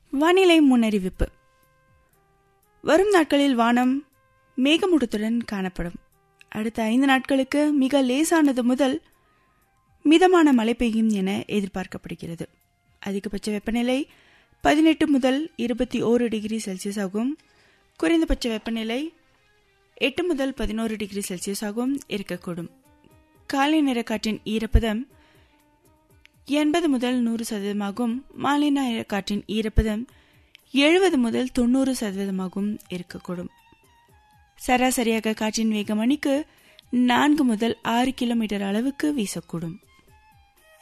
வானிலை முன்னறிவிப்பு வரும் நாட்களில் வானம் மேகமூட்டத்துடன் காணப்படும் அடுத்த ஐந்து நாட்களுக்கு மிக லேசானது முதல் மிதமான மழை பெய்யும் என எதிர்பார்க்கப்படுகிறது அதிகபட்ச வெப்பநிலை பதினெட்டு முதல் இருபத்தி ஓரு டிகிரி செல்சியஸ் ஆகும் குறைந்தபட்ச வெப்பநிலை எட்டு முதல் பதினோரு டிகிரி செல்சியஸ் ஆகவும் இருக்கக்கூடும் காலை நேர காற்றின் ஈரப்பதம் எண்பது முதல் நூறு சதவீதமாகவும் மாலை நேர காற்றின் ஈரப்பதம் எழுபது முதல் தொண்ணூறு சதவீதமாகவும் இருக்கக்கூடும் சராசரியாக காற்றின் வேக மணிக்கு நான்கு முதல் ஆறு கிலோமீட்டர் அளவுக்கு வீசக்கூடும்